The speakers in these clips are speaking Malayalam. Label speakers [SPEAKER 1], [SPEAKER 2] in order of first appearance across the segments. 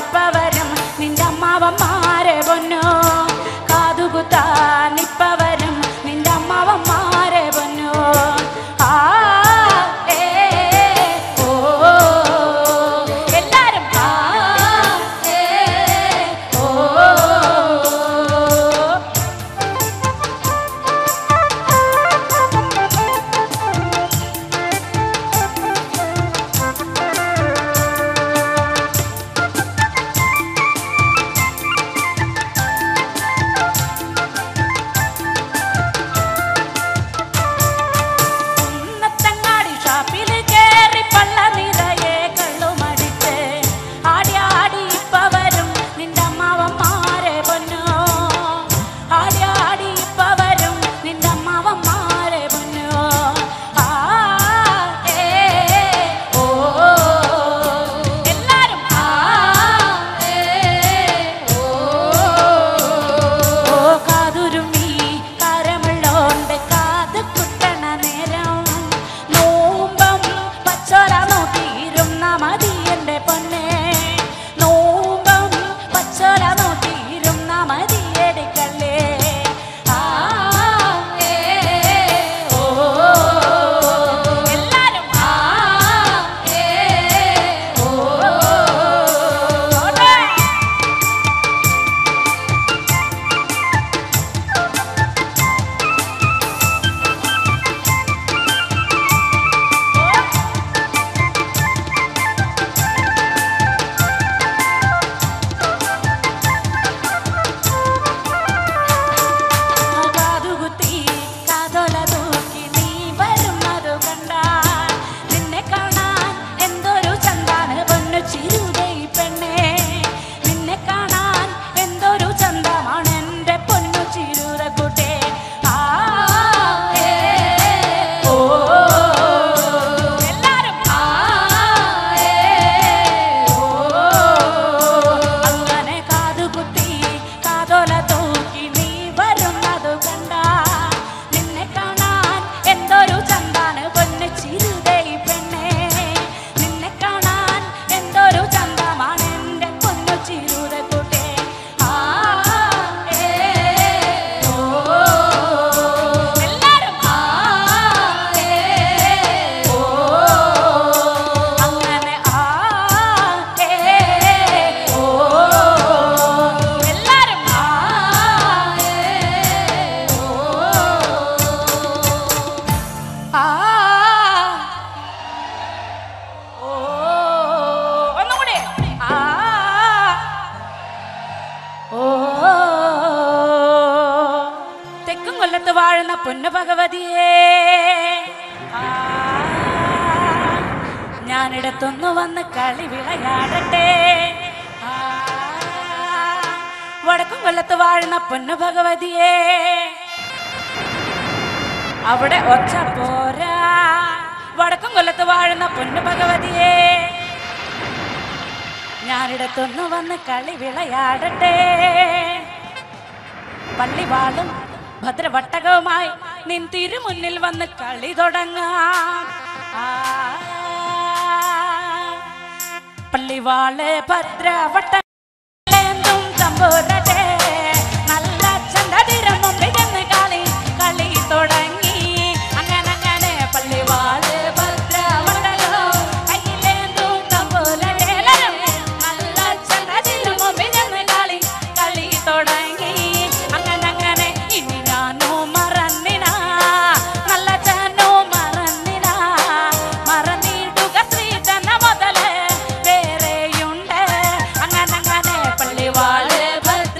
[SPEAKER 1] ഇപ്പ വരും നിന്റെ അമ്മാവന്മാരെ പൊന്നു കാതുകുത്താൻ ഇപ്പ വരും നിന്റെ അമ്മാവന്മാരെ പൊന്നു ആ ഏ ഓ എല്ലാരും ആ ഏ ഓ കുന്നത്തങ്ങാടി ഷാപ്പിൽ കേറി പള്ള നിറയെ കള്ളുമടിച്ച് ആടി ആടി ഇപ്പ വരും നിന്റെ അമ്മാവന്മാരെ പൊന്നു ആടി ആടി ഇപ്പ വരും നിന്റെ അമ്മാവന്മാരെ പൊന്നു ആ ഏ ഓ എല്ലാരും ആ ഏ ഓ ഓ കാതുരുമി കരമുള്ളോണ്ട് കാത് കുത്തണ നേരം നോമ്പം പച്ചോല നോക്കിയിരുന്ന മതി എൻ്റെ പൊന്നെ നോമ്പം പച്ചോല നോക്കിയിരുന്ന മതി എടുക്കല്ലേ ആ ഏ ഓ എല്ലാരും ആ ഏ ഓ ഓടേ കാതുകുത്തി കാതോല തൂക്കി നീ വരുന്നതു കണ്ടാൽ നിന്നെ കാണാൻ എന്തൊരു ചന്താണ് പൊന്നു ചിരുതേ പെണ്ണേ നിന്നെ കാണാൻ എന്തൊരു ചന്തമാണ് എൻ്റെ പൊന്നു ചിരുത കുട്ടേ ആ ഏ ഓ എല്ലാരും ആ ഏ ഓ അങ്ങനെ കാതുകുത്തി കാതോല തൂക്കി നീ വരുന്നതു കണ്ട നിന്നെ കാണാൻ എന്തൊരു ചന്താണ് പൊന്നു ചിരുതേ പെണ്ണേ നിന്നെ കാണാൻ എന്തൊരു ചന്തമാണ് എൻ്റെ പൊന്നു ചിരുത കുട്ടേ ആ ഏ ഓ എല്ലാരും ആ ഏ ഓ അങ്ങനെ ആ ഏ ഓ എല്ലാരും ആ ഏ ഓ ആ ഓ ഒന്നും കൂടി ആ ഓ തെക്കും കൊല്ലത്ത് വാഴുന്ന പൊന്നു ഭഗവതിയേ ആ, ഞാനിടത്തൊന്നു വന്ന് കളി വിളയാടട്ടെ ആ, വടക്കും കൊല്ലത്ത് വാഴുന്ന പൊന്നു ഭഗവതിയേ അവിടെ ഒച്ച പോരാ വടക്കും കൊല്ലത്ത് വാഴുന്ന പൊന്നു ഭഗവതിയേ ഞാനിടത്തൊന്നു വന്ന് കളി വിളയാടട്ടെ പള്ളിവാളും ഭദ്രവട്ടകവുമായി നിൻ തിരുമുന്നിൽ വന്ന് കളി തുടങ്ങാം ആ, പള്ളിവാള് ഭദ്രവട്ട േന്തും തമ്പുരട്ടെ നല്ല ചന്തതിരം മുമ്പിൽ ചെന്ന് കളി കളി തുടങ്ങി അങ്ങനെ അങ്ങനെ പള്ളിവാള് ഭദ്രവട്ടകോ കയ്യിലേന്തും തമ്പുരട്ടെ എല്ലാരും നല്ല ചന്തതിരം മുമ്പിൽ ചെന്ന് കളി കളി തുടങ്ങി അങ്ങനെ അങ്ങനെ ഇനി ഞാനോ മറന്നിന നല്ല ചാനോ മറന്നിന മറന്നിടുക ശ്രീധന മുതല് വേറെയുണ്ട് അങ്ങനെ അങ്ങനെ പള്ളിവാള് ഭദ്ര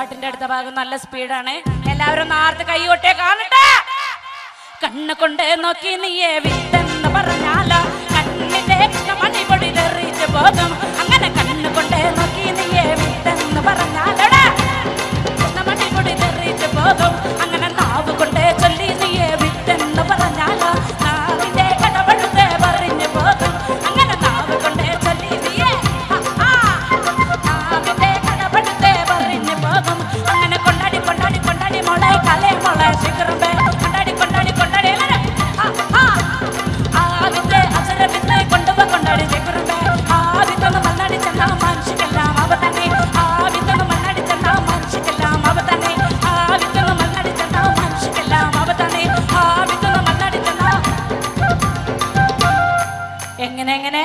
[SPEAKER 1] പാട്ടിന്റെ അടുത്ത ഭാഗം നല്ല സ്പീഡാണ് എല്ലാവരും നാർത്ത് കൈ കൊട്ടേ കാണട്ടെ കണ്ണ് കൊണ്ട് നോക്കി നീയെ വിത്തെന്ന് പറഞ്ഞാലോ കണ്ണിന്റെ മണിപൊടി തെറിച്ച് പോകും അങ്ങനെ കണ്ണ് കൊണ്ട് നോക്കി നീയെ വിത്തെന്ന് പറഞ്ഞാലോടാ മണിപൊടി തെറിച്ച് പോകും അങ്ങനെ നാവ് കൊണ്ട് ചൊല്ലി നീയെ വിത്തെന്ന് പറഞ്ഞാലോ നാവിന്റെ കടപടുത്തെ പറഞ്ഞു പോകും അങ്ങനെ നാവ് കൊണ്ട് ചൊല്ലി നീയെ ആ, ആ. നാവിന്റെ കടപടുത്തെ പറഞ്ഞു പോകും അങ്ങനെ കൊണ്ടാടി കൊണ്ടാടി കൊണ്ടാടി മോളെ കലേ മോളെ ശിഖരമ്പേ കൊണ്ടാടി കൊണ്ടാടി കൊണ്ടാടി എല്ലാരും. ആ, ആ. ആവിത്തെ അസുരവിത്തെ കൊണ്ടുപോ കൊണ്ടാടി ശിഖരമ്പേ ആവിത്തൊന്ന് മണ്ണാടി ചെന്നാ മനുഷ്യക്കെല്ലാം അവ തന്നെ ആവിത്തൊന്ന് മണ്ണാടി ചെന്നാ മനുഷ്യക്കെല്ലാം അവ തന്നെ ആവിത്തൊന്ന് മണ്ണാടി ചെന്നാ മനുഷ്യക്കെല്ലാം അവ തന്നെ ആവിത്തൊന്ന് മണ്ണാടി ചെന്നാ എങ്ങനെ എങ്ങനെ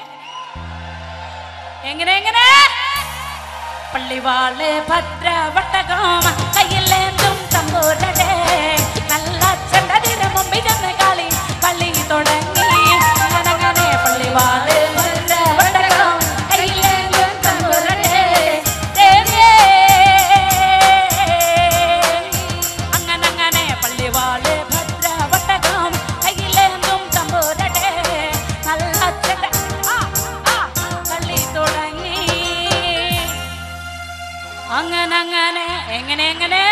[SPEAKER 1] എങ്ങനെ എങ്ങനെ പള്ളിവാള് ഭദ്രവട്ടകം കയ്യിലേന്തും തമ്പൂരടെ നല്ല ചെണ്ടതിന് മുമ്പിൽ ചെന്ന് കളി പള്ളി തുടങ്ങി അങ്ങനങ്ങനെ പള്ളിവാള് ഭദ്രവട്ടകം കയ്യിലേന്തും തമ്പൂരടെ ദേവിയേ. അങ്ങനങ്ങനെ പള്ളിവാള് ഭദ്രവട്ടകം കയ്യിലേന്തും തമ്പൂരടെ നല്ല ചെണ്ട ആ, ആ, കളി തുടങ്ങി അങ്ങനെ അങ്ങനെ എങ്ങനെ എങ്ങനെ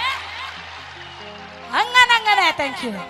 [SPEAKER 1] അങ്ങനെ അങ്ങനെ താങ്ക് യു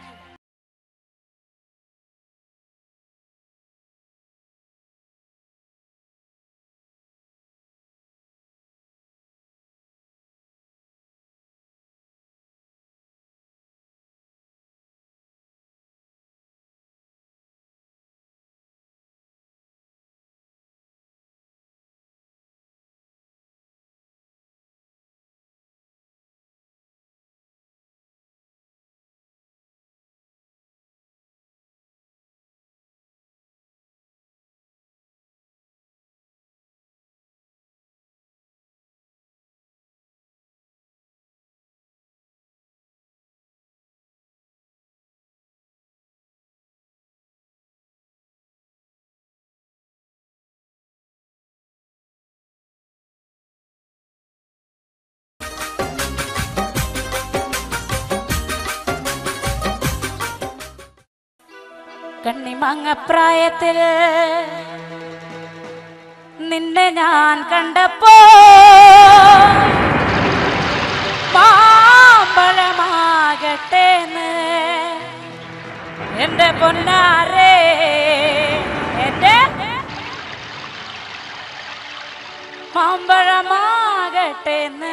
[SPEAKER 1] കണ്ണിമങ്ങ പ്രായത്തിൽ നിന്നെ ഞാൻ കണ്ടപ്പോ മാമ്പഴമാകട്ടേന്ന് എന്റെ പൊന്നാരേ എന്റെ മാമ്പഴമാകട്ടേന്ന്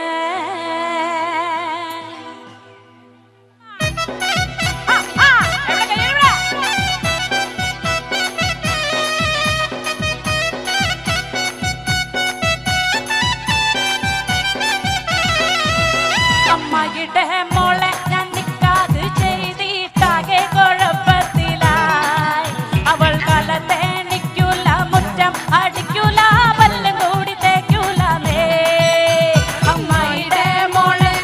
[SPEAKER 1] ആ, ആ, എവിടെ കൈ എവിടെ? അമ്മയുടെ മോളെ ഞാൻ നിക്കാത് ചെയ്തിട്ടാകെ കുഴപ്പത്തിലായി അവൾ കലത്തേണിക്കൂല മുറ്റം അടിക്കൂല പല്ലും കൂടി തേക്കൂലേ അമ്മയുടെ മോളെ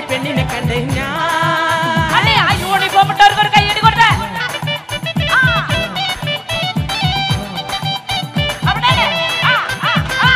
[SPEAKER 2] പെണ്ണിനെ കണ്ട് ഞാൻ
[SPEAKER 1] അല്ലേ ആ യൂണിഫോം ഇട്ടവർക്ക് ഒരു കൈയടി കൊടുത്തേ ആ. അവിടെ ആ, ആ, ആ.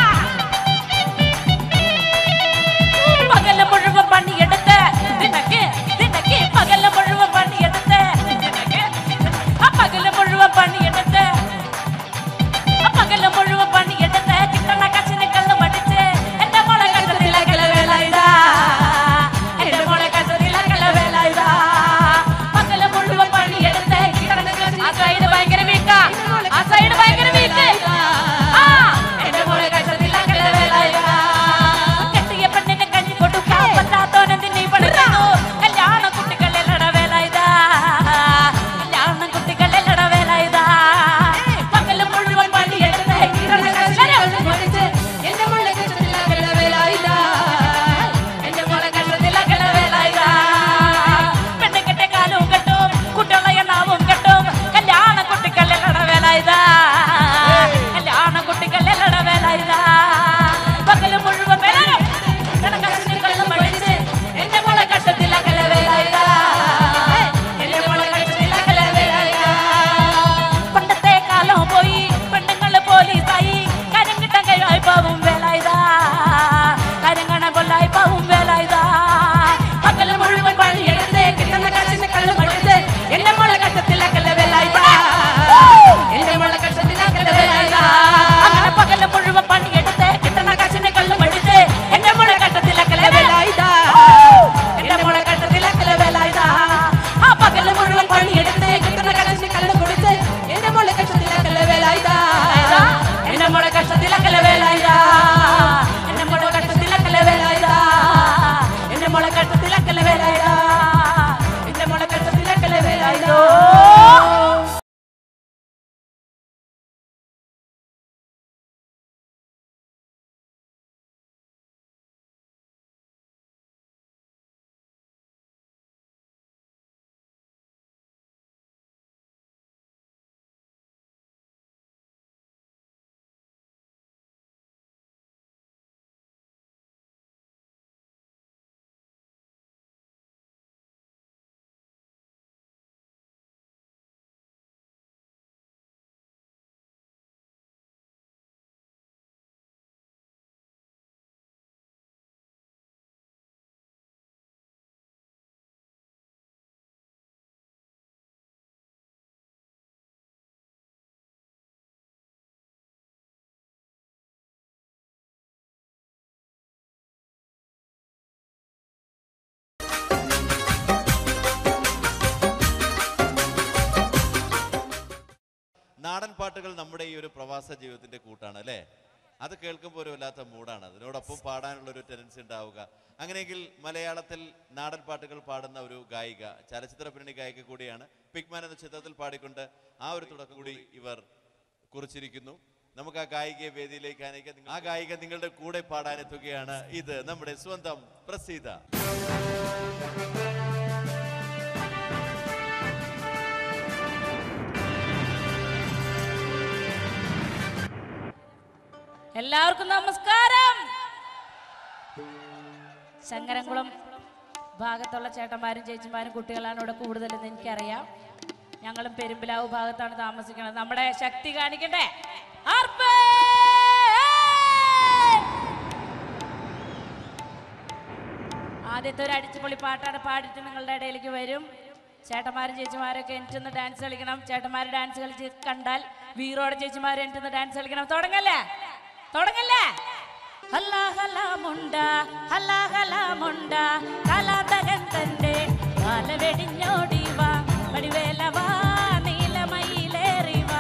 [SPEAKER 1] പകല് മുഴുവൻ പണിയെടുത്ത് നിനക്ക് നിനക്ക് പകല് മുഴുവൻ പണിയെടുത്ത് നിനക്ക് ആ പകല് മുഴുവൻ പണിയെടുത്ത് ആ പകല് മുഴുവൻ പണിയെടുത്ത് കിട്ടണ കച്ചിന് കള്ള് മടിച്ച് എന്റെ മോളെ കണ്ടതിലകല വേല ഇതാ എന്റെ മോളെ കണ്ടതിലകല വേല ഇതാ പകല് മുഴുവൻ പണിയെടുത്ത് കിട്ടണ കച്ചിന് ആ സൈഡ് ഭയങ്കര വീക്കാ ആ സൈഡ് ഭയങ്കര വീക്ക് ആ എന്റെ മോളെ കണ്ടതിലകല വേല ഇതാ കെട്ടിയ പെണ്ണിനെ കഞ്ഞി കൊടുക്കാൻ പറ്റാത്തോനെന്തിനീ പഠിക്കുന്നു കല്യാണ കുട്ടികളെല്ലട വേല ഇതാ കല്യാണ കുട്ടികളെല്ലട വേല ഇതാ പകല് മുഴുവൻ പണിയെടുത്ത് കിട്ടണ കച്ചിന് മടിച്ച് എന്റെ മോളെ കണ്ടതിലകല വേല ഇതാ എന്റെ മോളെ കണ്ടതിലകല വേല ഇതാ പെണ്ണ് കെട്ടിയ കാലവും കെട്ടും കുട്ടികളെ എണ്ണാവും കെട്ടും കല്യാണ കുട്ടികളെല്ലട വേല ഇതാ കല്യാണ കുട്ടികളെല്ലട വേല ഇതാ പകല് മുഴുവൻ വേലനം കണക്കച്ചിന് കള്ളും മടിച്ച് എന്റെ മോളെ കണ്ടതിലകല വേല ഇതാ എന്റെ മോളെ കണ്ടതിലകല വേല ഇതാ പണ്ടത്തെ കാലം പോയി പെണ്ണുങ്ങള് പോലീസായി കാര്യം കിട്ടാൻ കഴിവായി പാവും വേല ഇതാ കാര്യം കാണാൻ കൊല്ലായി പാവും വേല ഇതാ പകല് മുഴുവൻ പണിയെടുത്ത് കിട്ടുന്ന കാശിന് കള്ളു മടുത്ത് എന്റെ മോളെ കട്ടത്തിലക്കല്ല വേല ഇതാ എന്റെ മോളെ കട്ടത്തിലക്കല്ല വേല ഇതാ അങ്ങനെ പകല് മുഴുവൻ പണിയെടുത്ത് കിട്ടുന്ന കാശിന് കള്ളു മടുത്ത് എന്റെ മോളെ കട്ടത്തിലക്കല്ല വേല ഇതാ എന്റെ മോളെ കട്ടത്തിലക്കല്ല വേല ഇതാ ആ പകല് മുഴുവൻ പണിയെടുത്ത് കിട്ടുന്ന കാശിന് കള്ളു കൊടുത്ത് എന്റെ മോളെ കട്ടത്തിലക്കല്ല വേല ഇതാ എന്റെ മോളെ കട്ടത്തിലക്കല്ല വേല ഇതാ എന്റെ മോളെ കട്ടത്തിലക്കല്ല വേല ഇതാ എന്റെ മോളെ കട്ടത്തിലക്കല്ല വേല ഇതാ എന്റെ മോളെ കട്ടത്തിലക്കല്ല വേല ഇതാ
[SPEAKER 3] നാടൻ പാട്ടുകൾ നമ്മുടെ ഈ ഒരു പ്രവാസ ജീവിതത്തിന്റെ കൂട്ടാണ് അല്ലേ അത് കേൾക്കുമ്പോൾ ഒരു വല്ലാത്ത മൂടാണ് അതിനോടൊപ്പം പാടാനുള്ള ഒരു ടെൻഡൻസി ഉണ്ടാവുക അങ്ങനെയെങ്കിൽ മലയാളത്തിൽ നാടൻ പാട്ടുകൾ പാടുന്ന ഒരു ഗായിക ചലച്ചിത്ര പിന്നണി ഗായിക കൂടിയാണ് പിഗ്മാൻ എന്ന ചിത്രത്തിൽ പാടിക്കൊണ്ട് ആ ഒരു തുടക്കം കൂടി ഇവർ കുറിച്ചിരിക്കുന്നു നമുക്ക് ആ ഗായികയെ വേദിയിലേക്ക് അനയിക്കാം ആ ഗായിക നിങ്ങളുടെ കൂടെ പാടാനെത്തുകയാണ് ഇത് നമ്മുടെ സ്വന്തം പ്രസീത
[SPEAKER 1] എല്ലാവർക്കും നമസ്കാരം ശങ്കരംകുളം ഭാഗത്തുള്ള ചേട്ടന്മാരും ചേച്ചിമാരും കുട്ടികളാണ് ഇവിടെ കൂടുതലെന്ന് എനിക്കറിയാം ഞങ്ങളും പെരുമ്പിലാവ് ഭാഗത്താണ് താമസിക്കുന്നത് നമ്മുടെ ശക്തി കാണിക്കണ്ടേ ആർപ്പ്! ആദ്യത്തെ ഒരു അടിച്ചുപൊളി പാട്ടാണ് പാടിയിട്ട് നിങ്ങളുടെ ഇടയിലേക്ക് വരും ചേട്ടന്മാരും ചേച്ചിമാരൊക്കെ എനിച്ചൊന്ന് ഡാൻസ് കളിക്കണം ചേട്ടന്മാർ ഡാൻസ് കളിച്ച് കണ്ടാൽ വീറോടെ ചേച്ചിമാർ എനിച്ചൊന്ന് ഡാൻസ് കളിക്കണം തുടങ്ങല്ലേ തുടങ്ങല്ലേ ഹല്ലാ ഹല്ലാ മുണ്ട ഹല്ലാ ഹല്ലാ മുണ്ട കലാതകൻ തന്റെ കാല വെടിഞ്ഞോടി വാ വടിവേല വാ നീലമയിലേറി വാ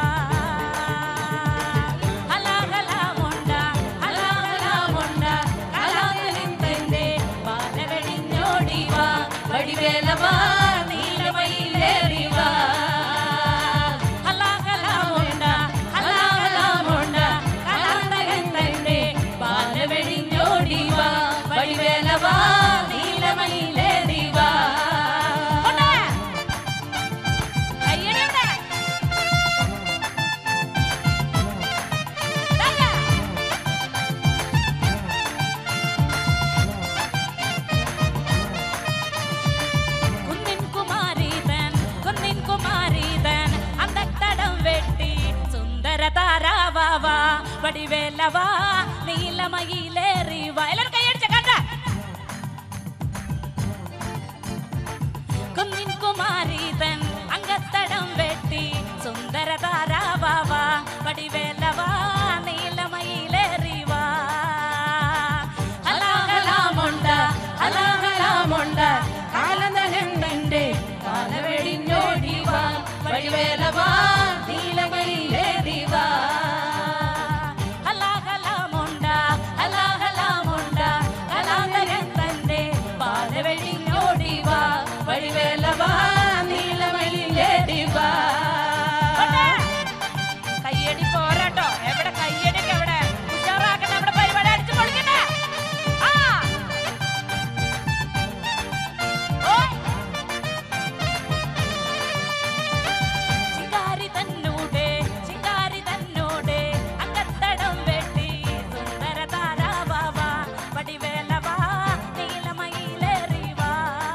[SPEAKER 1] ഹല്ലാ ഹല്ലാ മുണ്ട ഹല്ലാ ഹല്ലാ മുണ്ട കലാതകൻ തന്റെ കാല വെടിഞ്ഞോടി വാ വടിവേല വാ നീലമയിലേറി വാ ഹല്ലാ ഹല്ലാ മുണ്ട ഹല്ലാ ഹല്ലാ മുണ്ട കലാതകൻ തന്റെ കാല വെടിഞ്ഞോടി വാ വടിവേല വാ നീലമയിലേറി വാ കയ്യടിയുണ്ട് വടിവേലവാ നീലമയിലേറി വാ എല്ലാവരും കൈയടിച്ച കണ്ട കുന്നിൻ കുമാരീതൻ അങ്കത്തടം വെട്ടി സുന്ദര താരാവാവ വടിവേലവാ നീലമയിലേറി വാ ഹലാഹലാമുണ്ട ഹലാഹലാമുണ്ട കാലനരണ്ടന്റെ കാലവെടിഞ്ഞോടി വാ വടിവേലവാ നീലമയിലേറി വാ ഹലാഹലാമുണ്ട ഹലാഹലാമുണ്ട കലാനരന്തന്റെ പാലവെടിഞ്ഞോടി വാ വടിവേലവാ നീലമയിലേറി വാ കയ്യടി പോരാട്ടോ എവിടെ കയ്യടിക്ക് എവിടെ ഉഷാറാക്കട്ടെ നമ്മുടെ പരിപാടി അടിച്ചു പൊളിക്കട്ടെ ആ ഓയ് ശിങ്കാരി തന്നൂടെ ശിങ്കാരി തന്നൂടെ അങ്കത്തടം വെട്ടി സുന്ദര താരാവാവ വടിവേലവാ നീലമയിലേറി വാ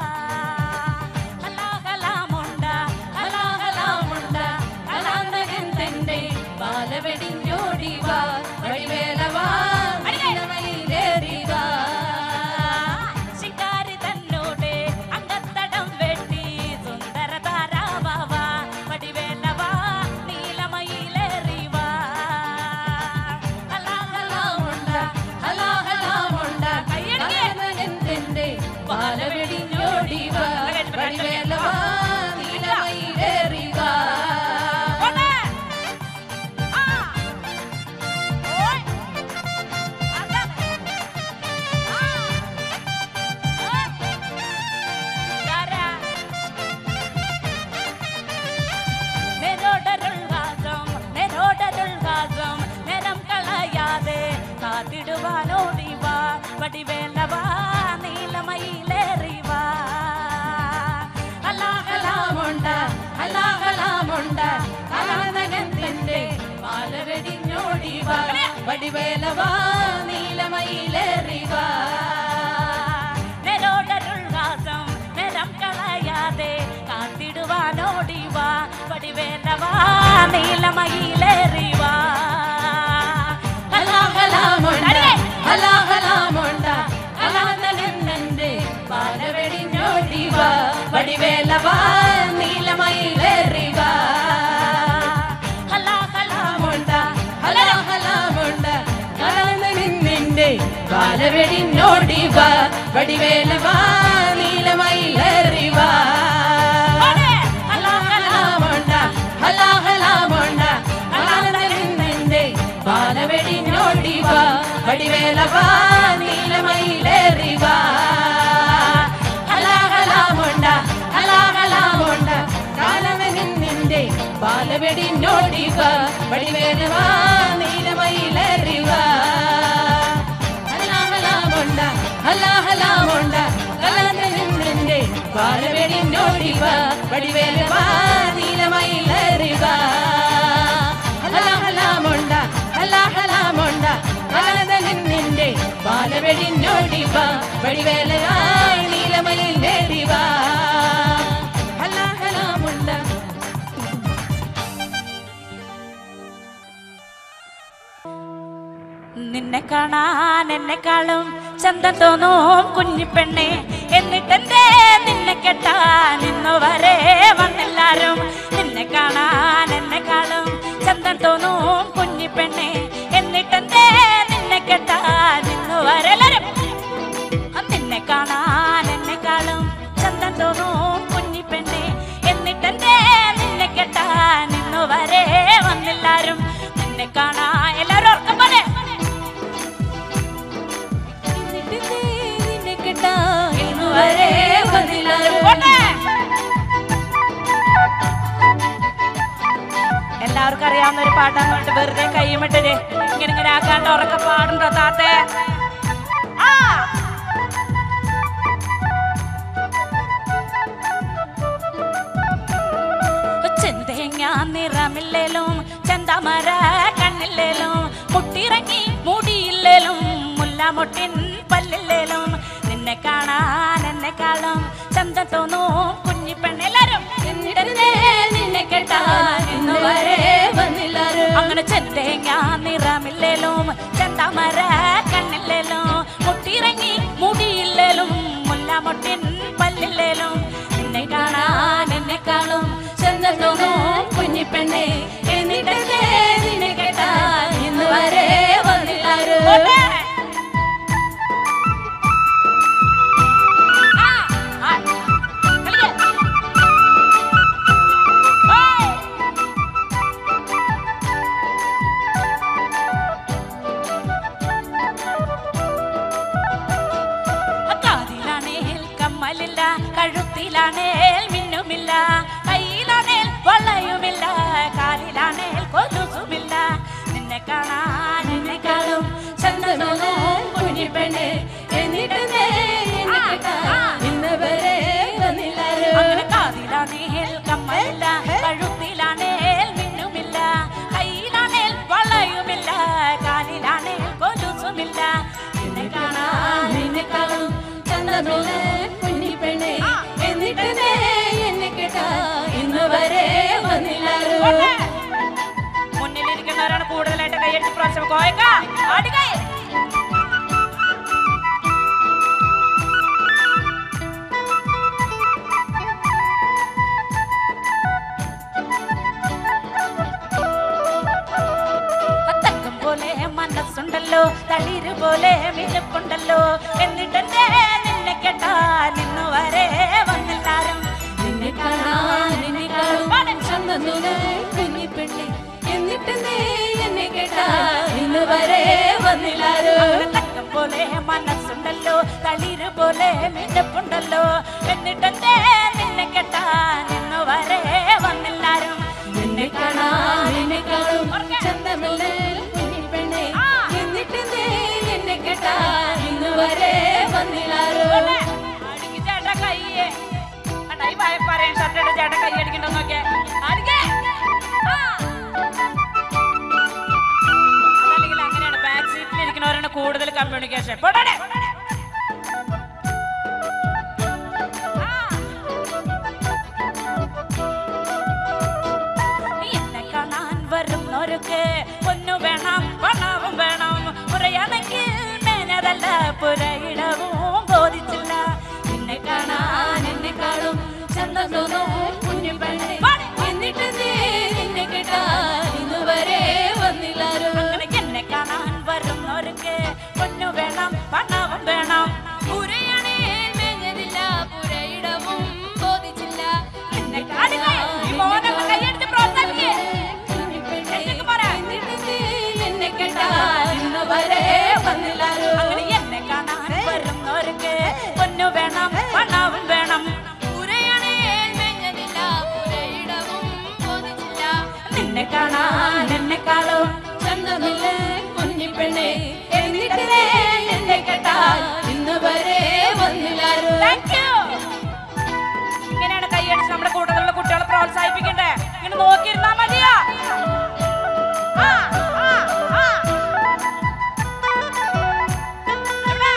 [SPEAKER 1] ഹലാഹലാമുണ്ട ഹലാഹലാമുണ്ട കലാന്തകന്തന്റെ ബാലവെടിഞ്ഞോടി വാ വടിവേലവാ നീലമയിലേറി വാ ശിങ്കാരി തന്നൂടെ അങ്കത്തടം വെട്ടി സുന്ദര താരാവാവ വടിവേലവാ നീലമയിലേറി വാ ഹലാഹലാമുണ്ട ഹലാഹലാമുണ്ട കയ്യടിക്ക്
[SPEAKER 2] പാലവെടിഞ്ഞോടി വാ വടിവേലവാ നീലമയിലേറി വാ
[SPEAKER 1] ഒന്ന്. ആ. ഓയ്. അതാ. ആ. ഓയ്. ഇതാരാ? നെരോടരുൾവാസം, നെരോടരുൾവാസം, നേരം കളയാതെ കാത്തിടുവാനോടി വാ വടിവേലവാ നീലമയിലേറി വാ
[SPEAKER 2] ഹലാഹലാമുണ്ട ഹലാഹലാമുണ്ട കലാനകത്തിന്റെ പാലവെടിഞ്ഞോടി വാ വടിവേലവാ നീലമയിലേറി വാ
[SPEAKER 1] നെരോടരുൾവാസം നിറം കളയാതെ കാത്തിടുവാനോടി വാ വടിവേലവാ നീലമയിലേറി വാ
[SPEAKER 2] ഹലാഹലാമുണ്ട
[SPEAKER 1] അടിയേ.
[SPEAKER 2] ഹലാഹലാമുണ്ട കലാനകന്റെ പാലവെടിഞ്ഞോടി വാ വടിവേലവാ നീലമയിലേറി വാ
[SPEAKER 1] ഹലാഹലാമുണ്ട
[SPEAKER 2] ഹലാഹലാമുണ്ട കലാനകന്റെ പാലവെടിഞ്ഞോടി വാ വടിവേലവാ നീലമയിലേറി വാ
[SPEAKER 1] ഓടെ. ഹലാഹലാമുണ്ട
[SPEAKER 2] ഹലാഹലാമുണ്ട ഹലാഹലാമുണ്ട കലാനകന്റെ പാലവെടിഞ്ഞോടി വാ വടിവേലവാ നീലമയിലേറി വാ ഹലാഹലാമുണ്ട ഹലാഹലാമുണ്ട കാലമനിന്റെ പാലവെടിഞ്ഞോടി വാ വടിവേലവാ നീലമയിലേറി വാ ഹലാഹലാമുണ്ട ഹലാഹലാമുണ്ട കലാനകന്റെ പാലവെടിഞ്ഞോടി വാ വടിവേലവാ നീലമയിലേറി വാ ഹലാഹലാമുണ്ട ഹലാഹലാമുണ്ട കാലതനിന്റെ പാലവെടിഞ്ഞോടി വാ വടിവേലയായി നീലമയിലേറി വാ ഹലാഹലാമുണ്ട
[SPEAKER 1] നിന്നെ കാണാൻ എന്നെക്കാളും ചന്തം തോന്നും കുഞ്ഞിപ്പെണ്ണെ എന്നിട്ടെന്തേ നിന്നെ കെട്ടാൻ ഇന്നു വരെ വന്നെല്ലാരും നിന്നെ കാണാൻ എന്നെക്കാളും ചന്തം തോന്നും കുഞ്ഞിപ്പെണ്ണെ എന്നിട്ടെന്തേ നിന്നെ കെട്ടാൻ ഇന്നു വരെ എല്ലാരും നിന്നെ കാണാൻ എന്നെക്കാളും ചന്തം തോന്നും കുഞ്ഞിപ്പെണ്ണെ എന്നിട്ടെന്തേ നിന്നെ കെട്ടാൻ ഇന്നു വരെ വന്നെല്ലാരും നിന്നെ കാണാൻ എല്ലാരും ഉറക്കം പോലെ
[SPEAKER 2] എന്നിട്ടെന്തേ നിന്നെ കെട്ടാൻ ഇന്നുവരെ വന്നില്ലാരും
[SPEAKER 1] പോട്ടെ. എല്ലാവർക്കും അറിയാവുന്ന ഒരു പാട്ടാന്ന് പറഞ്ഞിട്ട് വെറുതെ കൈമിട്ടര് ഇങ്ങനെ ഇങ്ങനെ ആക്കാണ്ട് ഉറക്ക പാടുണ്ടോ താത്തേ ആ ചെന്തേങ്ങ നിറമില്ലേലും ചന്തമര കണ്ണില്ലേലും മുട്ടിറങ്ങി മുടിയില്ലേലും മുല്ലാമൊട്ടിൻ പല്ലില്ലേലും നിന്നെ കാണാൻ എന്നെക്കാളും ചന്ത തോന്നും കുഞ്ഞിപ്പെണ്ണ് എല്ലാരും
[SPEAKER 2] എന്നിട്ടെന്തേ നിന്നെ കെട്ടാൻ ഇന്നുവരെ വന്നില്ലാരും
[SPEAKER 1] അങ്ങനെ ചെന്തേങ്ങ നിറമില്ലേലും കഴുത്തിലാണേൽ മിന്നുമില്ല കയ്യിലാണേൽ വളയുമില്ല കാലിലാണേൽ കൊലുസുമില്ല നിന്നെ കാണാൻ എന്നെക്കാളും
[SPEAKER 2] ചന്തമലോ കുഞ്ഞിപ്പെണ്ണെ എന്നിട്ട് നീ എന്നെ കെട്ടാൻ ഇന്ന് വരെ വന്നില്ലാരോ
[SPEAKER 1] അങ്ങനെ കാതിലാണേൽ കമ്മലില്ല കഴുത്തിലാണേൽ മിന്നുമില്ല കയ്യിലാണേൽ വളയുമില്ല കാലിലാണേൽ കൊലുസുമില്ല നിന്നെ കാണാൻ
[SPEAKER 2] നിന്നെക്കാളും ചന്തമല കുഞ്ഞിപ്പെണ്ണെ എന്നിട്ട് നീ എന്നെ കെട്ടാൻ ഇന്ന് വരെ വന്നില്ലാരോ
[SPEAKER 1] പോട്ടെ. മുന്നിലിരിക്കുന്നവരാണ് കൂടുതലായിട്ട് കൈയടിച്ച് പ്രാവശ്യം കോയക്ക ആടുകൈ തക്കം പോലെ മനസ്സുണ്ടല്ലോ തളിര് പോലെ മിനുക്കുണ്ടല്ലോ എന്നിട്ടെന്നെ നിന്നെ കെട്ടാൻ ഇന്നു വരെ വന്നില്ലാരും
[SPEAKER 2] നിന്നെ കാണാൻ നിന്നെക്കാളും ചന്തമല കുഞ്ഞിപ്പെണ്ണെ എന്നിട്ട് നീ എന്നെ കെട്ടാൻ ഇന്ന് വരെ വന്നില്ലാരോ
[SPEAKER 1] അങ്ങനെ തക്കം പോലെ മനസ്സുണ്ടല്ലോ തളിര് പോലെ മിനുക്കുണ്ടല്ലോ എന്നിട്ടെന്നെ നിന്നെ കെട്ടാൻ ഇന്നു വരെ വന്നില്ലാരും
[SPEAKER 2] നിന്നെ കാണാൻ നിന്നെക്കാളും ചന്തമല്ല കുഞ്ഞിപ്പെണ്ണെ എന്നിട്ട് നീ എന്നെ കെട്ടാൻ ഇന്ന് വരെ വന്നില്ലാരോ
[SPEAKER 1] അടിക്ക് ചേട്ടാ കയ്യേ കണ്ടാ ഈ ഭയ- പറയാൻ ഷർട്ടിട്ട് ചേട്ടൻ കൈ അടിക്കണ്ടോ നോക്കിയേ അടിക്കേ ആ. അതല്ലെങ്കിൽ അങ്ങനെയാണ് ബാക്ക് സീറ്റിൽ ഇരിക്കുന്നവരാണ് കൂടുതൽ കമ്മ്യൂണിക്കേഷൻ പോട്ടെ എന്നെ കാണാൻ വരുന്നവർക്ക് പൊന്നു വേണം പണവും വേണം പുറയാണെങ്കിൽ മേനതല്ല പുരയിടവും ബോധിച്ചില്ല എന്നെ കാണാൻ
[SPEAKER 2] എന്നെക്കാളും ചന്തം തോന്നോ കുഞ്ഞിപ്പെണ്ണെ എന്നിട്ട് നീ എന്നെ കെട്ടാൻ ഇന്ന് വരെ വന്നില്ലാരോ
[SPEAKER 1] അങ്ങനെ എന്നെ കാണാൻ വരുന്നവർക്ക് പൊന്നു വേണം പണവും വേണം പുരയാണെങ്കിൽ
[SPEAKER 2] മേഞ്ഞതില്ല പുരയിടവും ബോധിച്ചില്ല
[SPEAKER 1] എന്നെ കാണുക ഈ മോനൊക്കെ കൈയെടുത്ത് പ്രോത്സാഹിപ്പിക്കേ എന്നിട്ട് പറ.
[SPEAKER 2] എന്നിട്ട് നീ എന്നെ കെട്ടാൻ ഇന്ന് വരെ വന്നില്ലാരോ
[SPEAKER 1] അങ്ങനെ എന്നെ കാണാൻ വരുന്നവർക്ക് പൊന്നു വേണം പണവും വേണം പുരയാണെങ്കിൽ
[SPEAKER 2] മേഞ്ഞതില്ല പുരയിടവും ബോധിച്ചില്ല
[SPEAKER 1] നിന്നെ കാണാൻ എന്നെക്കാളും
[SPEAKER 2] ചന്തമില്ല കുഞ്ഞിപ്പെണ്ണെ എന്നിട്ട് നീ എന്നെ കെട്ടാൻ ഇന്ന് വരെ വന്നില്ലാരോ
[SPEAKER 1] താങ്ക് യു ഇങ്ങനെയാണ് കൈയടിച്ച് നമ്മുടെ കൂട്ടത്തിലുള്ള കുട്ടികളെ പ്രോത്സാഹിപ്പിക്കണ്ടേ ഇങ്ങനെ നോക്കിയിരുന്നാ മതിയോ ആ, ആ, ആ. എവിടെ?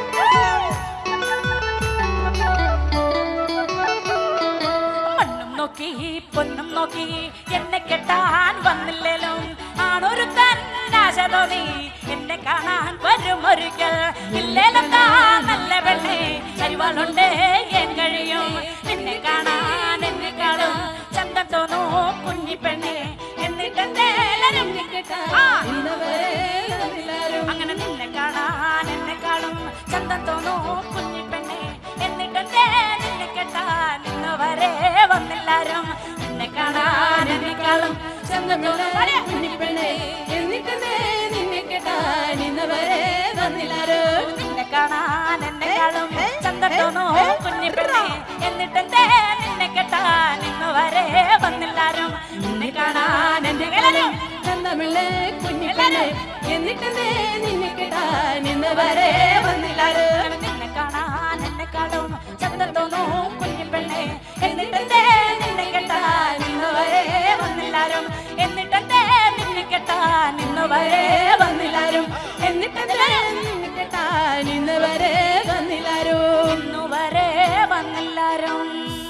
[SPEAKER 1] മണ്ണും നോക്കി പൊന്നും നോക്കി എന്നെ കെട്ടാൻ വന്നില്ലേലും ആണൊരു തന്നാശ തോന്നി എന്നെ കാണാൻ വരും ഒരിക്കൽ ഇല്ലേലും താൻ നല്ല പെണ്ണെ അരിവാളുണ്ട് എൻ കഴിയും നിന്നെ കാണാൻ എന്നെ കാണും ചന്തം തോന്നൂ കുഞ്ഞിപ്പെണ്ണെ എന്നിട്ടെന്തേലും
[SPEAKER 2] കെട്ടാൻ ഇന്ന് വരെ വന്നില്ലാരോ
[SPEAKER 1] അങ്ങനെ നിന്നെ കാണാൻ എന്നെ കാണും ചന്തം തോന്നൂ കുഞ്ഞിപ്പെണ്ണെ എന്നിട്ടെന്തേ നിന്നെ കെട്ടാൻ ഇന്ന് വരെ വന്നില്ലാരും നിന്നെ കാണാൻ എന്നെ കാണും
[SPEAKER 2] ചന്തമില്ല കുഞ്ഞിപ്പെണ്ണെ എന്നിട്ട് നീ നിന്നെ കെട്ടാൻ ഇന്ന് വരെ വന്നില്ലാരോ
[SPEAKER 1] നിന്നെ കാണാൻ എന്നെ കാണും ചന്തം തോന്നൂ കുഞ്ഞിപ്പെണ്ണെ എന്നിട്ടെന്തേ നിന്നെ കെട്ടാൻ ഇന്ന് വരെ വന്നില്ലാരും നിന്നെ കാണാൻ എന്നെ കാണും
[SPEAKER 2] ചന്തമില്ല കുഞ്ഞിപ്പെണ്ണെ എന്നിട്ട് നീ നിന്നെ കെട്ടാൻ ഇന്ന് വരെ വന്നില്ലാരോ
[SPEAKER 1] നിന്നെ കാണാൻ എന്നെ കാണും ചന്തം തോന്നൂ കുഞ്ഞിപ്പെണ്ണെ എന്നിട്ടെന്തേ നിന്നെ കെട്ടാൻ ഇന്ന് വരെ വന്നില്ലാരും എന്നിട്ടെന്തേ നിന്നെ കെട്ടാൻ ഇന്ന് വരെ വന്നില്ലാരും
[SPEAKER 2] എന്നിട്ട് നീ നിന്നെ കെട്ടാൻ ഇന്ന് വരെ വന്നില്ലാരോ
[SPEAKER 1] ഇന്നു വരെ വന്നില്ലാരും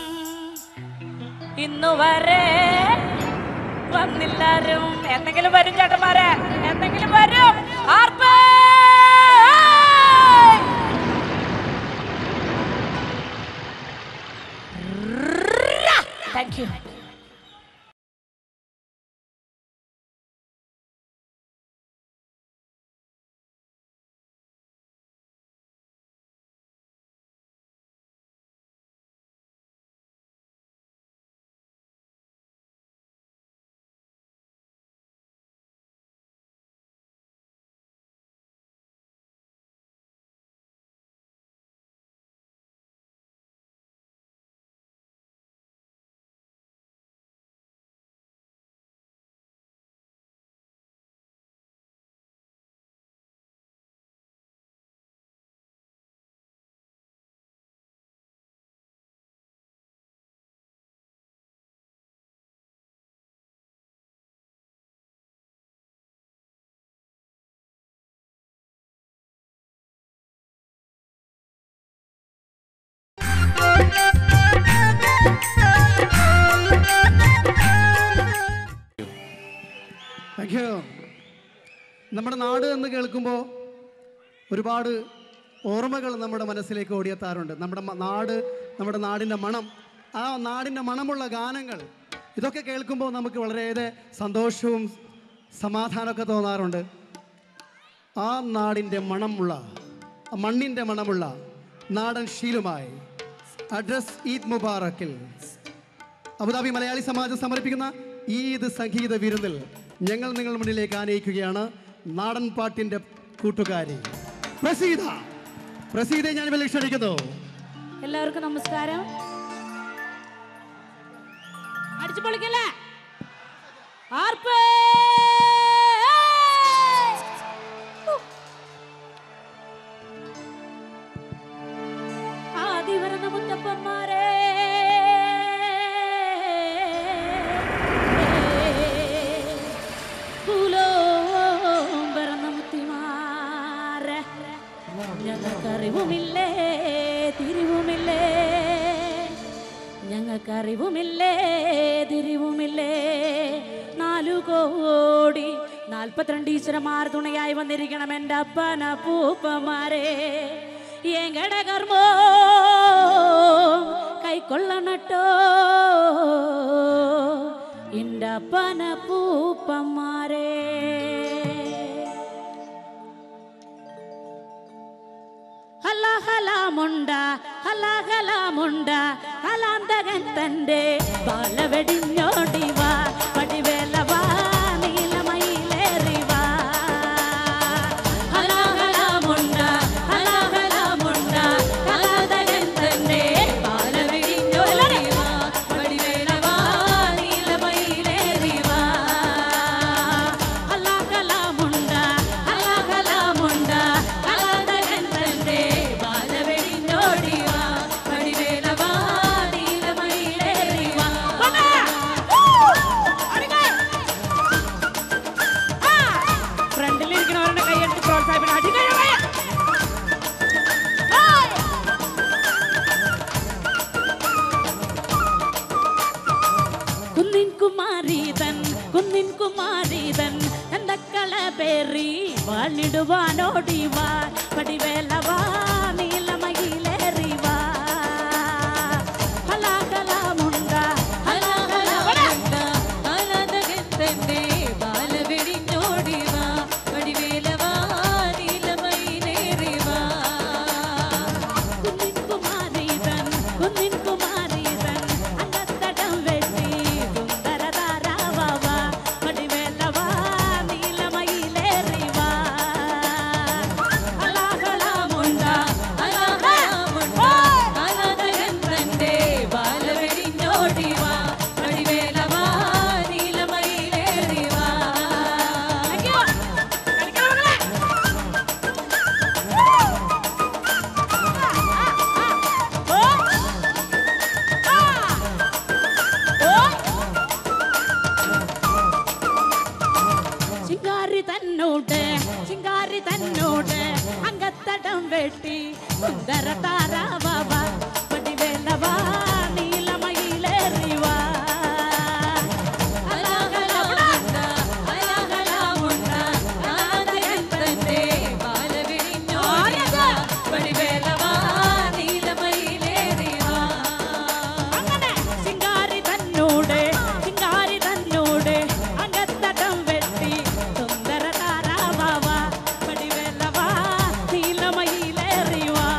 [SPEAKER 1] ഇന്നു വരെ വന്നില്ലാരും എന്തെങ്കിലും വരും ചേട്ടന്മാരെ എന്തെങ്കിലും വരും ആർപ്പ് താങ്ക് യു
[SPEAKER 4] താങ്ക് യു നമ്മുടെ നാട് എന്ന് കേൾക്കുമ്പോൾ ഒരുപാട് ഓർമ്മകൾ നമ്മുടെ മനസ്സിലേക്ക് ഓടിയെത്താറുണ്ട് നമ്മുടെ മ- നാട് നമ്മുടെ നാടിൻ്റെ മണം ആ നാടിൻ്റെ മണമുള്ള ഗാനങ്ങൾ ഇതൊക്കെ കേൾക്കുമ്പോൾ നമുക്ക് വളരെയേറെ സന്തോഷവും സമാധാനമൊക്കെ തോന്നാറുണ്ട് ആ നാടിൻ്റെ മണമുള്ള ആ മണ്ണിൻ്റെ മണമുള്ള നാടൻ ശീലുമായി അഡ്രസ് ഈദ് മുബാറക്കിൽ അബുദാബി മലയാളി സമാജം സമർപ്പിക്കുന്ന ഈദ് സംഗീത വിരുന്നിൽ ഞങ്ങൾ നിങ്ങളുടെ മുന്നിലേക്ക് ആനയിക്കുകയാണ് നാടൻ പാട്ടിൻ്റെ കൂട്ടുകാരി പ്രസീത പ്രസീതയെ ഞാൻ ഇവിടെ ക്ഷണിക്കുന്നു
[SPEAKER 1] എല്ലാവർക്കും നമസ്കാരം അടിച്ചു പൊളിക്കല്ലേ ആർപ്പ് ആദി വരുന്ന മുത്തപ്പന്മാരെ കുലോം പിറന്ന മുത്തിമാരെ ഞങ്ങൾക്കറിവുമില്ലേ തിരിവുമില്ലേ ഞങ്ങൾക്കറിവുമില്ലേ തിരിവുമില്ലേ നാലു കോടി നാൽപ്പത്തിരണ്ട് ഈശ്വരന്മാർ തുണയായി വന്നിരിക്കണം എൻ്റെ അപ്പന പൂപ്പമാരെ എങ്കട കർമ്മോ കൈക്കൊള്ളണട്ടോ എൻ്റെ അപ്പന പൂപ്പന്മാരെ ഹല ഹല മുണ്ട ഹല ഹല മുണ്ട ഹലാന്തകൻ തന്റെ ബാലവെടിഞ്ഞോടി വാ പടിവേല വാ നീലമയിലേറി വാ ഹല ഹല മുണ്ട ഹല ഹല മുണ്ട ഹലാന്തകൻ തന്റെ ബാലവെടിഞ്ഞോടി വാ പടിവേല വാ നീലമയിലേറി വാ ഹല ഹല മുണ്ട ഹല ഹല മുണ്ട ഹലാന്തകൻ തന്റെ ബാലവെടിഞ്ഞോടി വാ പടിവേല വാ നീലമയിലേറി വാ ഫ്രണ്ടിലിരിക്കണവരുടെ കൈയെടുത്ത് പ്രോത്സാഹിപ്പിക്കണം അടിക്കഴിയ കുന്നിൻ കുമാരീതൻ കുന്നിൻ കുമാരീതൻ എന്തക്കള പേറി വാണിടുവാനോടി വാ പടിവേല വാ നീലമയിലേറി വാ ഹലാകലാമുണ്ട ഹലാകലാമുണ്ട ഹലാതകത്തന്റെ ബാലവെടിഞ്ഞോടി വാ പടിവേല വാ നീലമയിലേറി വാ കുന്നിൻ കുമാരീതൻ കുന്നിൻ കുമാരീതൻ അങ്കത്തടം വെട്ടി സുന്ദരതാരാവാ പടിവേലവാ നീലമയിലേറി വാ അലാഹലാമുണ്ട അലാഹലാമുണ്ട അലാഹലന്തന്റെ ബാലവെടിഞ്ഞോടി വാ പടിവേലവാ നീലമയിലേറി വാ ചിങ്കാരി തന്നോട്ട് ചിങ്കാരി തന്നോട്ട് അങ്കത്തടം വെട്ടി സുന്ദര താരാവാവ പടിവേലവാ നീലമയിലേറിവാ അലാഹലാമുണ്ട, അലാഹലാമുണ്ട, അലാഹലന്തന്റെ ബാലവെടിഞ്ഞോടി വാ, പടിവേലവാ നീലമയിലേറി വാ. അങ്ങനെ ചിങ്കാരി തന്നോട് ചിങ്കാരി തന്നോട് അകത്തടം വെട്ടി സുന്ദര താരാവാവ പടിവേലവാ നീലമയിലേറിവാ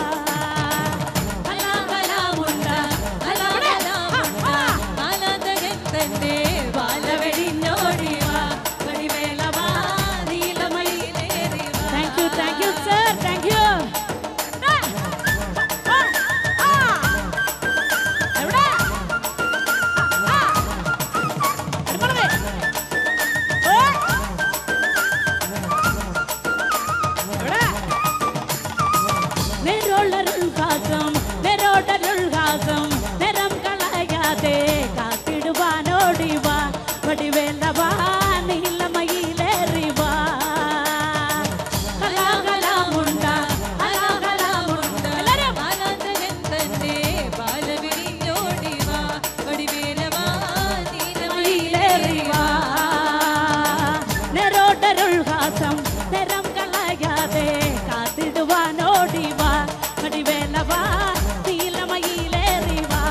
[SPEAKER 1] അലാഹലാമുണ്ട, അലാഹലാമുണ്ട, അലാഹലന്തന്റെ ബാലവെടിഞ്ഞോടി വാ, പടിവേലവാ നീലമയിലേറി വാ. Thank you, thank you, sir. Thank you. എവിടെ നെരോളരുൾഹാസം നെരോടരുൾഹാസം നിറം കളയാതെ കാത്തിടുവാനോടി വാ വടിവേലവാ നീലമയിലേറി വാ കലാകലാമുണ്ട കലാകലാമുണ്ട എല്ലാരും
[SPEAKER 2] തന്നെ ബാലവെടിഞ്ഞോടി വാ വടിവേലവാ
[SPEAKER 1] മയിലേറി വാ കാണുവാനോടി വാ വടിവേലവാ നീലമയിലേറി വാ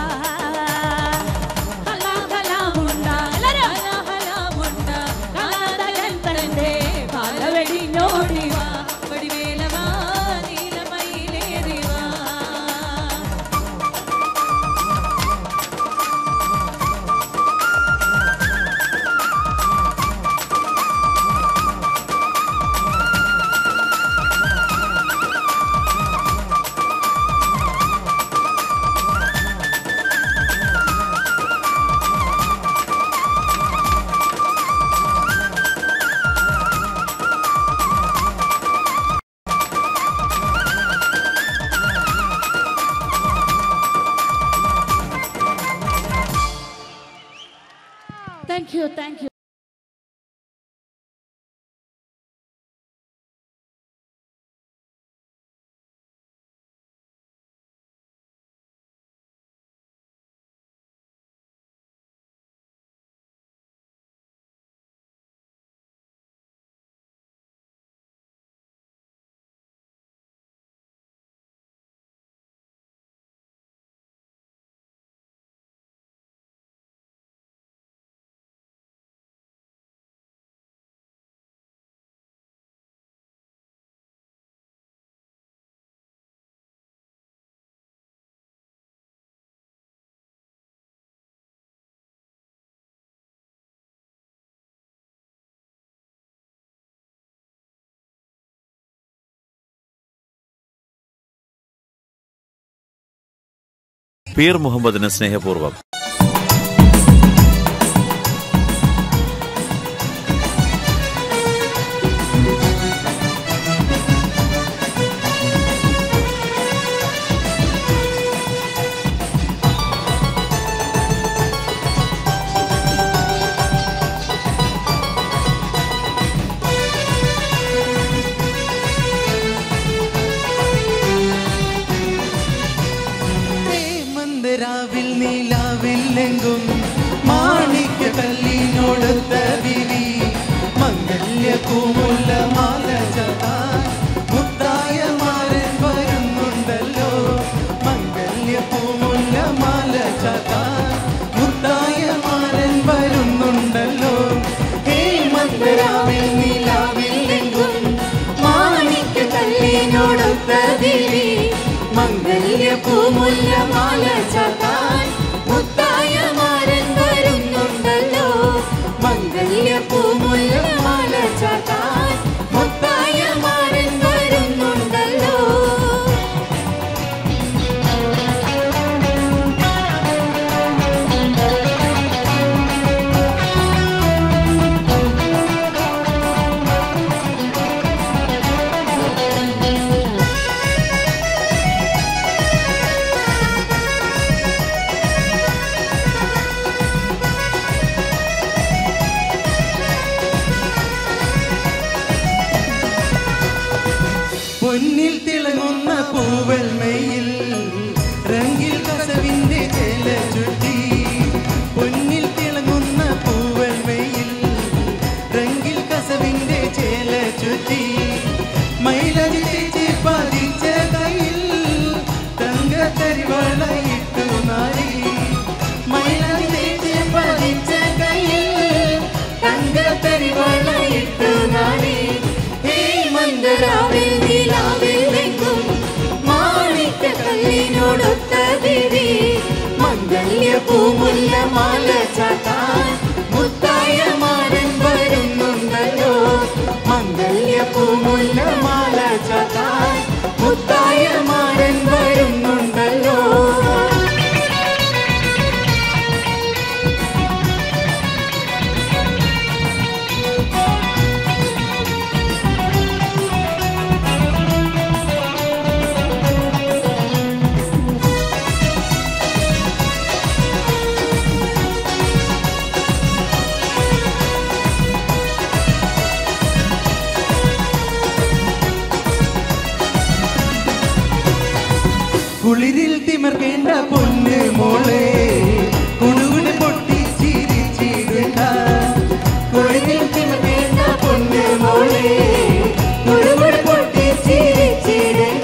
[SPEAKER 1] ഹലാ ഹലാമുണ്ട ഹലാ ഹലാമുണ്ട കാതകൻ തന്റെ പാലവെടിഞ്ഞോടി വാ വടിവേലവാ നീലമയിലേറി വാ Thank you, thank you.
[SPEAKER 3] പീർ മുഹമ്മദിന് സ്നേഹപൂർവ്വം
[SPEAKER 5] മന്ദരാവിൽ നീലാവില്ലെങ്കും മാണിക്യ കല്ലിനോടൊത്ത വിരി മംഗല്യ പൂമുല്ല മാല ചാത്താൻ മുത്തായ മാരൻ വരുന്നുണ്ടല്ലോ മംഗല്യ പൂമുല്ല മാല ചാത്താൻ മുത്തായ മാരൻ വരുന്നുണ്ടല്ലോ ഹേ മന്ദരാവിൽ നീലാവില്ലെങ്കും മാണിക്യ കല്ലിനോടൊത്ത വിരി മംഗല്യ പൂമുല്ല മാല ചാത്താൻ മുത്തായ മാരൻ വരുന്നുണ്ടല്ലോ മംഗല്യ പൂമുല്ല മാല ചാത്താൻ മുത്തായ മാരൻ വരുന്നുണ്ടല്ലോ പൊന്നിൽ തിളങ്ങുന്ന പൂവൽമയിൽ റംഗിൽ കസവിന്റെ ചേല ചുറ്റി പൊന്നിൽ തിളങ്ങുന്ന പൂവൽമയിൽ റംഗിൽ കസവിന്റെ ചേല ചുറ്റി മൈലജി തേച്ച് പതിച്ച കയ്യിൽ തങ്ക തരിവളയിട്ടു നാരി മൈലജി തേച്ച് പതിച്ച കയ്യിൽ തങ്ക തരിവളയിട്ടു നാരി ഹേ മന്ദരാവിൽ നീലാവിലെങ്കും മാണിക്ക കല്ലിനോടൊത്ത ദേവി മംഗല്യ പൂമുല്ല മാല ചാത്താൻ മുത്തായ മാരൻ വരുന്നുണ്ടല്ലോ മംഗല്യ പൂമുല്ല മാല ചാത്താൻ മുത്തായ മാരൻ വരുന്നുണ്ടല്ലോ കുളിരിൽ തിമർക്കേണ്ട പൊന്ന് മോളെ കുടുകുട് പൊട്ടി ചിരിച്ചിടുക കുളിരിൽ തിമർക്കേണ്ട പൊന്ന് മോളെ കുടുകുട് പൊട്ടി ചിരിച്ചിടുക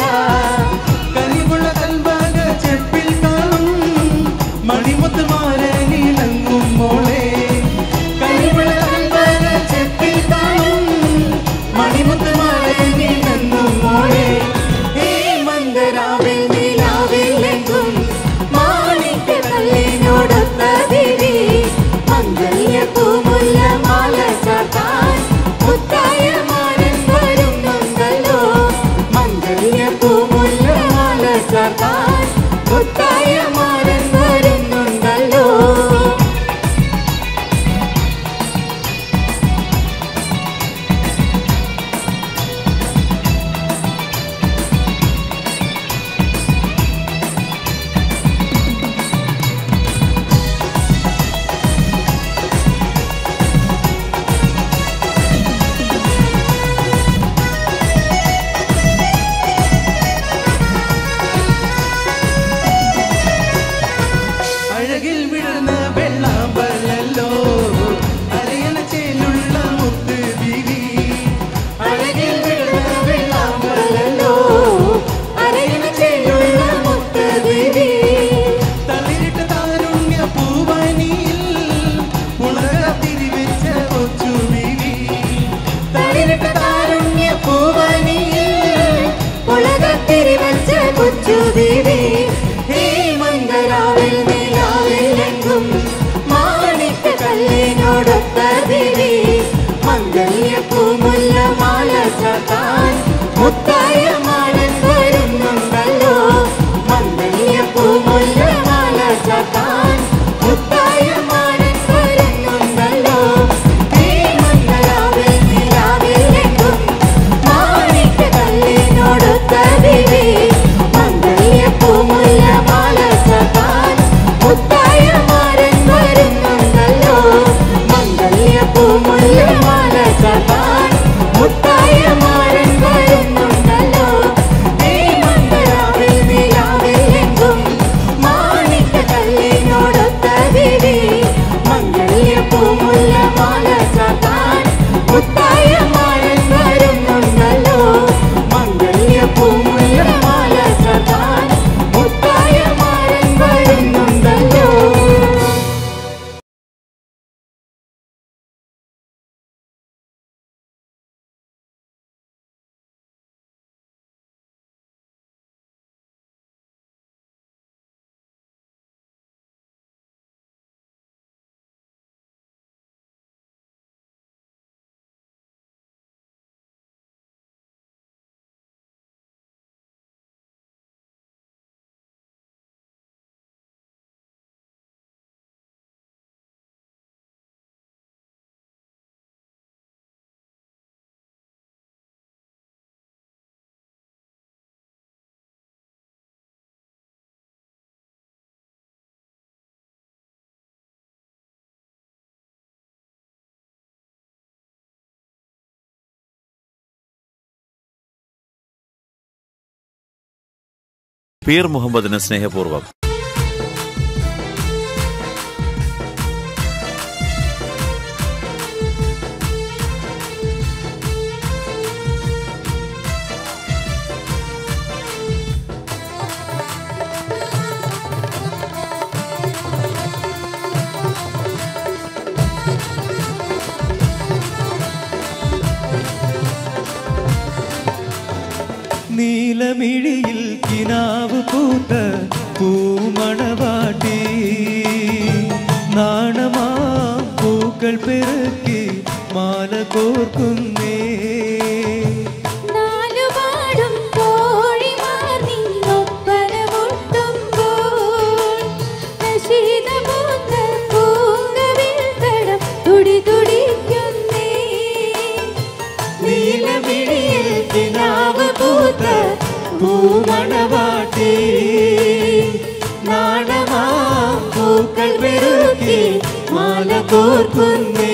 [SPEAKER 3] പീർ മുഹമ്മദിന് സ്നേഹപൂർവ്വം
[SPEAKER 5] നീലമിഴിയിൽ കിനാവ് പൂത്ത പൂമണവാട്ടി നാണമാ പൂക്കൾ പെറുക്കി മാല കോർക്കുന്നേ
[SPEAKER 2] നാലുപാടും കോഴിമാർ നിന്നൊപ്പന മുട്ടുമ്പോൾ നശീതമൂത്ത പൂങ്കവിൽ തടം തുടി തുടിക്കുന്നേ
[SPEAKER 5] നീലമിഴിയിൽ കിനാവ് പൂത്ത പൂമണവാട്ടി നാണമാ പൂക്കൾ പെറുക്കി മാല കോർക്കുന്നേ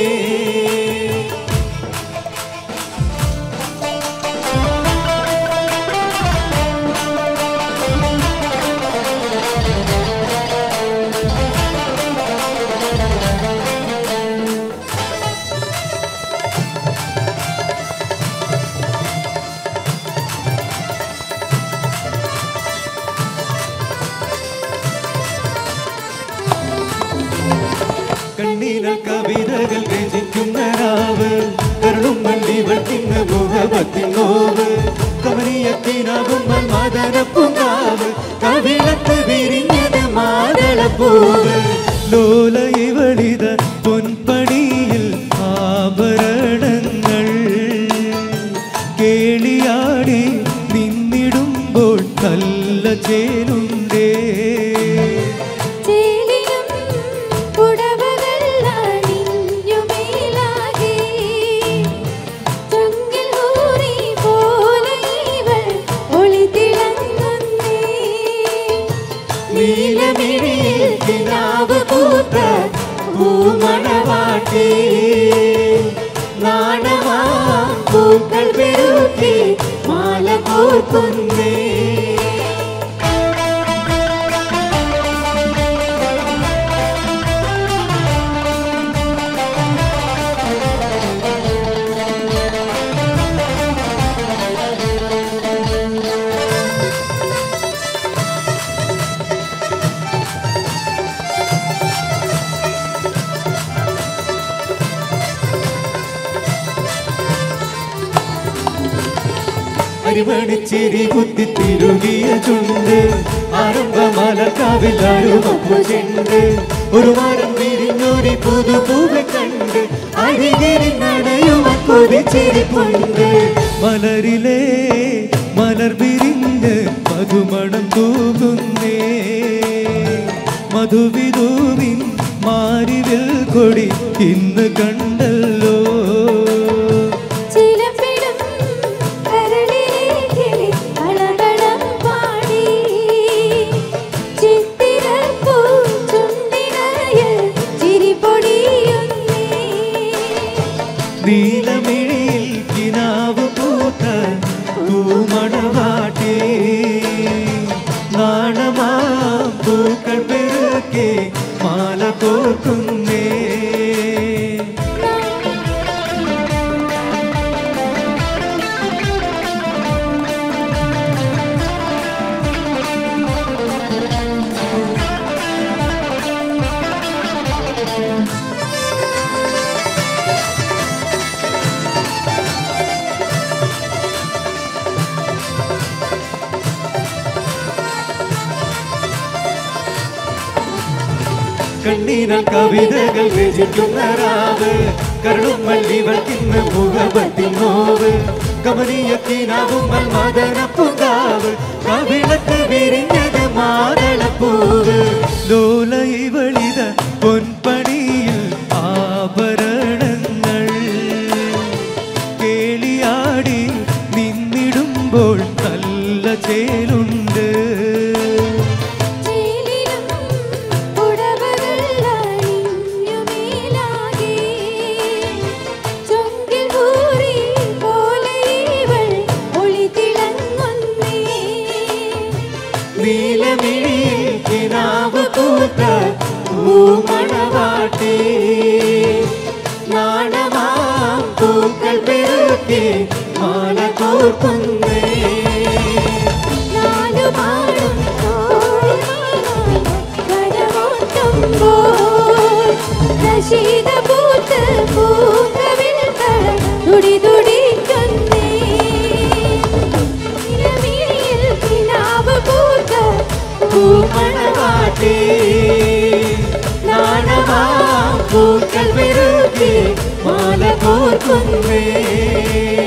[SPEAKER 5] കണ്ണീരൽ കവിതകൾ രചിക്കുന്ന രാവ് കരുളും വള്ളിവൾക്കിന്ന് മുഖപത്തിൻ നോവ് കമനീയത്തിനാകുമ്പോൾ മാതരപ്പൂങ്കാവ് കവിളത്ത് വിരിഞ്ഞത് മാതളപ്പൂവ് ലോല ഇവളിത പൊൻപണിയിൽ ആഭരണങ്ങൾ കേളിയാടി നിന്നിടുമ്പോൾ നല്ല ചേലുണ്ടേ
[SPEAKER 2] ചേലിയും പുടവകൾ അണിഞ്ഞുമേലാകെ ചൊങ്കിൽ ഊറി പോലെ ഇവൾ ഒളിതിളങ്ങുന്നേ
[SPEAKER 5] നീലമിഴിയിൽ കിനാവ് പൂത്ത പൂമണവാട്ടി നാണമാ പൂക്കൾ പെരുക്കി മാല കോർക്കുന്നേ അരിമണിച്ചിരി കുത്തി തിരുകിയ ചുണ്ട് ആരംഭമലക്കാവിൽ അരുമപ്പു ചെണ്ട് ഒരു മരം വിരിഞ്ഞൊരു പുതുപൂവ് കണ്ട് അരികിരി നടയുമ കൊതിച്ചിരിപ്പുണ്ട് മലരിലെ മലർ വിരിഞ്ഞ് മധുമണം തൂകുന്നേ മധുവിധൂവിൻ മാരിവിൽ കൊടി ഇന്ന് കണ്ടല്ലോ
[SPEAKER 2] ചിലപ്പിടും കരളിലേക്ക് അളകളം പാടി ചിത്തിരപ്പൂ ചുണ്ടിനയിൽ ചിരി പൊടിയുന്നേ
[SPEAKER 5] നീലമിഴിയിൽ കിനാവ് പൂത്ത പൂമണവാട്ടി നാണമാ പൂക്കൾ പെരുക്കി മാല കോർക്കുന്നേ കണ്ണീരാൽ കവിതകൾ രചിക്കുന്ന രാവ് കരുളും വള്ളിവൾക്കിന്ന് മുഖപത്തി നോവ് കമനീയത്തിനാവും മന്മദനപ്പുങ്കാവ് കവിളത്ത് വിരിഞ്ഞത് മാതളപ്പൂവ് ലോല ഇവളിത പൊൻപണിയിൽ ആഭരണങ്ങൾ കേളിയാടി നിന്നിടുമ്പോൾ നല്ല ചേലുണ്ട്
[SPEAKER 2] ചേലിലും പുടവകൾ അണിഞ്ഞുമേലാകെ ചൊങ്കിൽ ഊറി പോലെ ഇവൾ ഒളിതിളങ്ങുന്നേ
[SPEAKER 5] നീലമിഴിയിൽ കിനാവ് പൂത്ത പൂമണവാട്ടി നാണമാം പൂക്കൾ പെരുക്കി മാല കോർക്കുന്നേ
[SPEAKER 2] നാലുപാടും തോൽമാനായി കരമോട്ടുമ്പോൾ നശീതപൂത്ത് പൂങ്കവിൽകൾ തുടി തുടിക്കുന്നേ. ഇലമിഴിയിൽ കിനാവ് പൂത്ത
[SPEAKER 5] പൂമണവാട്ടി നാണമാം പൂക്കൾ പെരുക്കി മാല കോർക്കുന്നേ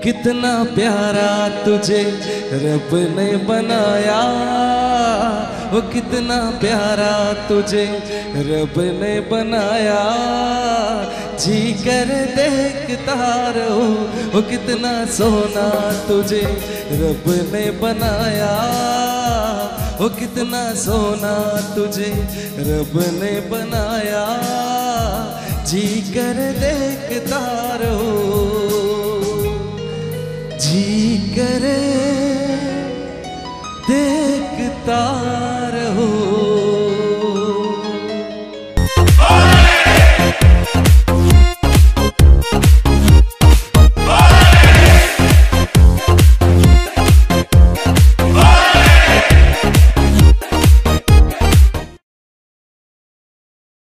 [SPEAKER 6] कितना प्यारा तुझे रब ने बनाया वो कितना प्यारा तुझे रब ने बनाया जी कर देखता रहो वो कितना सोना तुझे रब ने बनाया वो कितना सोना तुझे रब ने बनाया जी कर देखता रहो जी कर